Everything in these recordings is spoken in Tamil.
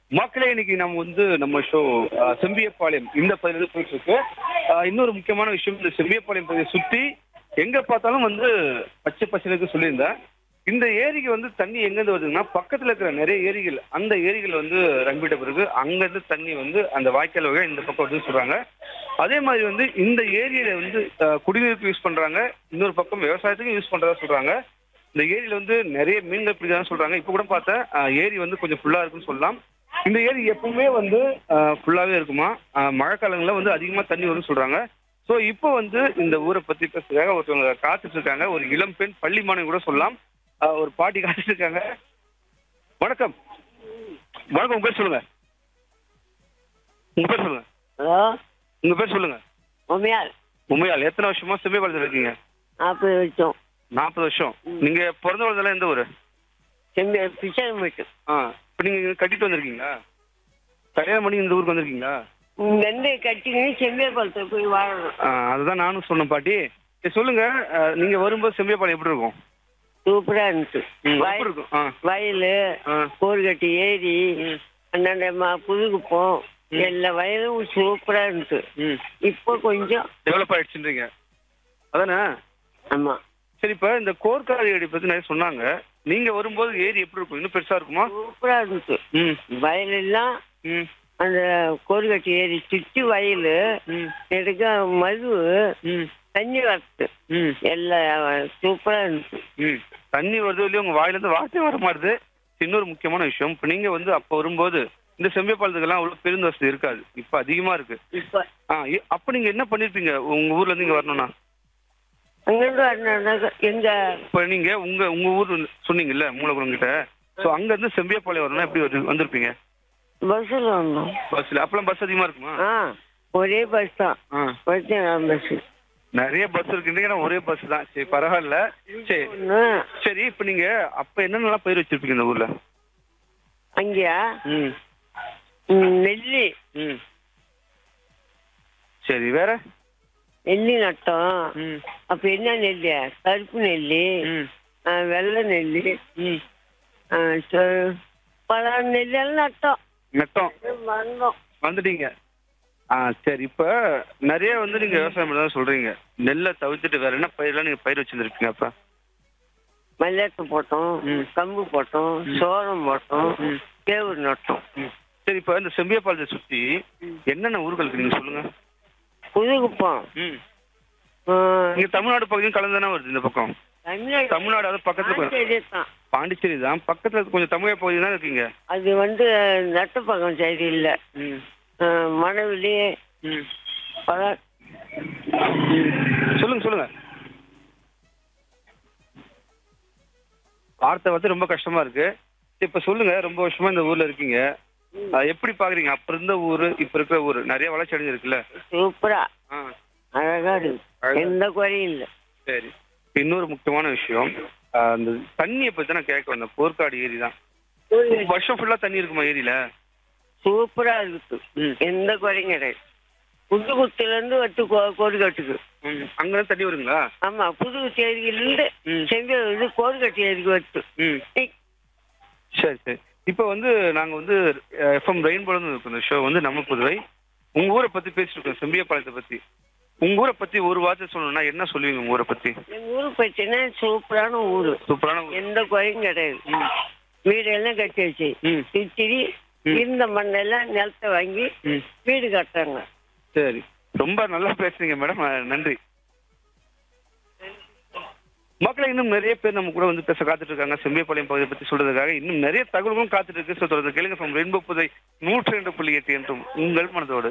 மக்களே இன்னைக்கு நம்ம வந்து நம்ம ஷோ செம்பியப்பாளையம் இந்த பகுதியில் போயிட்டு இருக்கு அஹ், இன்னொரு முக்கியமான விஷயம் இந்த செம்பியப்பாளையம் பகுதியை சுத்தி எங்க பார்த்தாலும் வந்து பச்சை பச்சைக்கு சொல்லியிருந்தேன் இந்த ஏரிக்கு வந்து தண்ணி எங்கேருந்து வருதுன்னா பக்கத்துல இருக்கிற நிறைய ஏரிகள் அந்த ஏரிகள் வந்து ரம்பிட்ட பிறகு அங்கிருந்து தண்ணி வந்து அந்த வாய்க்கால் வகை இந்த பக்கம் வந்து சொல்றாங்க அதே மாதிரி வந்து இந்த ஏரியில வந்து அஹ், குடிநீருக்கு யூஸ் பண்றாங்க இன்னொரு பக்கம் விவசாயத்துக்கும் யூஸ் பண்றதா சொல்றாங்க இந்த ஏரியில வந்து நிறைய மீன்கள் பிடிக்கிறதா சொல்றாங்க இப்ப கூட பார்த்தேன் அஹ், ஏரி வந்து கொஞ்சம் ஃபுல்லா இருக்குன்னு சொல்லலாம் இந்த ஏரி எப்பவுமே வந்து ஃபுல்லாவே இருக்குமா அஹ், மழைக்காலங்கள்ல வந்து அதிகமா தண்ணி வரும்னு சொல்றாங்க ஸோ இப்போ வந்து இந்த ஊரை பத்தி பேசுறதுக்காக ஒருத்தவங்க காத்துட்டு இருக்காங்க ஒரு இளம் பெண் பள்ளி மாணவி கூட சொல்லலாம் அஹ், ஒரு பாட்டி காத்துட்டு இருக்காங்க வணக்கம் வணக்கம் உங்க பேர் சொல்லுங்க உங்க பேர் சொல்லுங்க ஹலோ உங்க பேர் சொல்லுங்க உமையால் உண்மையால் எத்தனை வருஷமா செம்மியபாளையத்தில் இருக்கீங்க நாற்பது வருஷம் நாற்பது வருஷம் நீங்க பிறந்த வளர்ந்தெல்லாம் எந்த ஊரு செம்பி பிச்சர் வீட்டு ஆ இப்போ நீங்க இங்க கட்டிட்டு வந்திருக்கீங்களா கல்யாணம் பண்ணி இந்த ஊருக்கு வந்திருக்கீங்களா இங்கேருந்து கட்டிக்கின்னு செம்பியபாளத்தில் போய் வாழணும் ஆ, அதுதான் நானும் சொன்னேன் பாட்டி சரி, சொல்லுங்க ஆ, நீங்க வரும்போது செம்பியப்பாளையம் எப்படி இருக்கும் சூப்பராக இருந்துச்சு ம், எப்படி வய- இருக்கும் ஆ வயல் ஆ. கோர்கட்டி ஏரி அந்தாண்ட ம- புதுக்குப்பம் எல்லா வயலும் சூப்பராக இருந்துச்சு ம் இப்போ கொஞ்சம் டெவலப் ஆயிடுச்சுன்றீங்க அதானே ஆமாம் சரி இப்போ இந்த கோர்க்காடு ஏரி பத்தி நிறைய சொன்னாங்க நீங்க வரும்போது ஏரி எப்படி இருக்கும் இன்னும் பெருசா இருக்குமா சூப்பராக இருந்துச்சு ம் வயலெல்லாம் ம் அந்த கோர்கட்டி ஏரி சுற்றி வயல் ம் எடுக்க மது ம் தண்ணி வரத்து ம் எல்லாம் சூப்பராக இருந்துச்சு ம் தண்ணி வருது இல்லையோ உங்க வாயில இருந்து வார்த்தை வர மாட்டுது இன்னொரு முக்கியமான விஷயம் இப்போ நீங்க வந்து அப்போ வரும்போது இந்த செம்பியப்பாலத்துக்கெல்லாம் அவ்வளவு பேருந்து வசதி இருக்காது இப்போ அதிகமா இருக்கு இப்போ ஆ இ- அப்ப நீங்க என்ன பண்ணிருப்பீங்க உங்க ஊர்ல இருந்து இங்க வரணும்னா அங்கிருந்து வரணும்னாக்க எங்க இப்ப நீங்க உங்க உங்க ஊர் சொன்னீங்கல்ல மூலகுளம் கிட்ட சோ அங்க இருந்து செம்பியப்பாளையம் வரணும்னா எப்படி வந்து- வந்திருப்பீங்க பஸ்ஸில் வரணும் பஸ்ல அப்பெல்லாம் பஸ் அதிகமா இருக்குமா ஆ ஒரே பஸ் தான் ஆ. பதினேழாம் பஸ் நிறைய பஸ் இருக்குன்றீங்க ஒரே பஸ் தான் சரி பரவாயில்ல சரி ஒன்று சரி இப்ப நீங்க அப்ப என்னென்னலாம் பயிர் வச்சிருப்பீங்க இந்த ஊர்ல அங்கேயா ம் ம், நெல்லி ம் சரி வேற நெல்லி நட்டோம் ம் அப்ப என்ன நெல்லி கருப்பு நெல்லி ம் ஆ, வெள்ளை நெல்லி ம் ஆ, சொ- பல நெல்லெல்லாம் நட்டோம் நட்டோம் வந்தோம் வந்துட்டீங்க ஆ சரி இப்ப நிறைய வந்து நீங்க விவசாயம் பண்ணதான் சொல்றீங்க நெல்லை தவிர்த்துட்டு வேற என்ன பயிரெல்லாம் நீங்க பயிர் வச்சிருந்திருப்பீங்க அப்ப மல்லாட்டு போட்டோம் ம். கம்பு போட்டோம் சோளம் போட்டோம் ம். கேவுரு நட்டோம் ம். சரி இப்ப இந்த செம்பியப்பாலத்தை சுத்தி என்னென்ன ஊர்களுக்கு நீங்க சொல்லுங்க புதுக்குப்பம் ம் ஆ, இங்க தமிழ்நாடு பகுதியும் கலந்து தானே வருது இந்த பக்கம் தமிழ்நாடு தமிழ்நாடு அது பக்கத்துல கொஞ்சம் பாண்டிச்சேரி தான் பாண்டிச்சேரி தான் பக்கத்துல கொஞ்சம் தமிழக பகுதி தான் இருக்கீங்க அது வந்து நட்டப்பக்கம் சைடு இல்லை ம் மணவெளி ம் பல சொல்லுங்க சொல்லுங்க வார்த்தை வந்து ரொம்ப கஷ்டமா இருக்கு இப்ப சொல்லுங்க ரொம்ப வருஷமா இந்த ஊர்ல இருக்கீங்க அஹ் எப்படி பாக்குறீங்க அப்ப இருந்த ஊரு இப்ப இருக்கிற ஊரு நிறைய வளர்ச்சி அடைஞ்சிருக்குல்ல சூப்பரா ஆ அழகா இருக்கு அழகா. எந்த குறையும் இல்லை சரி இன்னொரு முக்கியமான விஷயம் அஹ் அந்த தண்ணியை பத்தி நான் கேட்க வந்தேன் போர்க்காடு ஏரி தான் வருஷம் ஃபுல்லா தண்ணி இருக்குமா ஏரியில சூப்பரா இருக்கு ம். எந்த குறையும் கிடையாது புது குத்துல இருந்து வட்டு கோருகட்டுக்கு ம். அங்கதான் தண்ணி வருங்களா ஆமா புது குத்தி ஏரியில இருந்து ம். செங்கல் வந்து கோருகட்டு ஏரிக்கு வட்டு ம் சரி சரி இப்போ வந்து நாங்க வந்து எஃப்எம் ரெயின்போல இருக்கோம் இந்த ஷோ வந்து நம்ம புதுவை உங்க ஊரை பத்தி பேசிட்டு இருக்கோம் செம்பியப்பாளையத்தை பத்தி உங்க ஊரை பத்தி ஒரு வார்த்தை சொல்லணும்னா என்ன சொல்லுவீங்க உங்க ஊரை பத்தி எங்க ஊரு போச்சுன்னா சூப்பரான ஊரு சூப்பரான ஊர். எந்த குறையும் கிடையாது ம். வீடெல்லாம் கட்டி வச்சு ம். சுத்திரி ம். இருந்த மண்ணெல்லாம் நிலத்தை வாங்கி ம். வீடு கட்டுறாங்க சரி ரொம்ப நல்லா பேசுறீங்க மேடம் அஹ், நன்றி மக்களை இன்னும் நிறைய பேர் நம்ம கூட வந்து பேச காத்துட்டு இருக்காங்க செம்பியப்பாளையம் பகுதியை பத்தி சொல்றதுக்காக இன்னும் நிறைய தகவல்களும் காத்துட்டு இருக்கு ஸோ தொடர்ந்து கேளுங்க ஃப்ரம் ரெயின்போ புதை நூற்றி ரெண்டு புள்ளி எட்டு என்றும் உங்கள் மனதோடு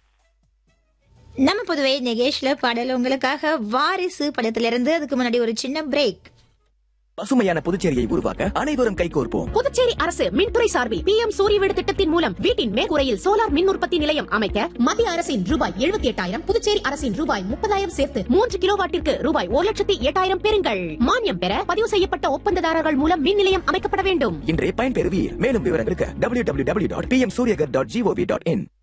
நம்ம புதுவை நிகேஷ்ல பாடல் உங்களுக்காக வாரிசு படத்திலிருந்து அதுக்கு முன்னாடி ஒரு சின்ன பிரேக் பசுமையான புதுச்சேரியை உருவாக்க அனைவரும் கைகோர்ப்போம் புதுச்சேரி அரசு மின்துறை சார்பில் பி எம் சூரிய வீடு திட்டத்தின் மூலம் வீட்டின் மேற்கூரையில் சோலார் மின் உற்பத்தி நிலையம் அமைக்க மத்திய அரசின் ரூபாய் எழுபத்தி எட்டாயிரம் புதுச்சேரி அரசின் ரூபாய் முப்பதாயிரம் சேர்த்து மூன்று கிலோவாட்டிற்கு ரூபாய் ஒரு லட்சத்தி எட்டாயிரம் பெறுங்கள் மானியம் பெற பதிவு செய்யப்பட்ட ஒப்பந்ததாரர்கள் மூலம் மின் நிலையம் அமைக்கப்பட வேண்டும் இன்றே பயன்பெறுவீர் மேலும் விவரங்களுக்கு www.pmsuryagar.gov.in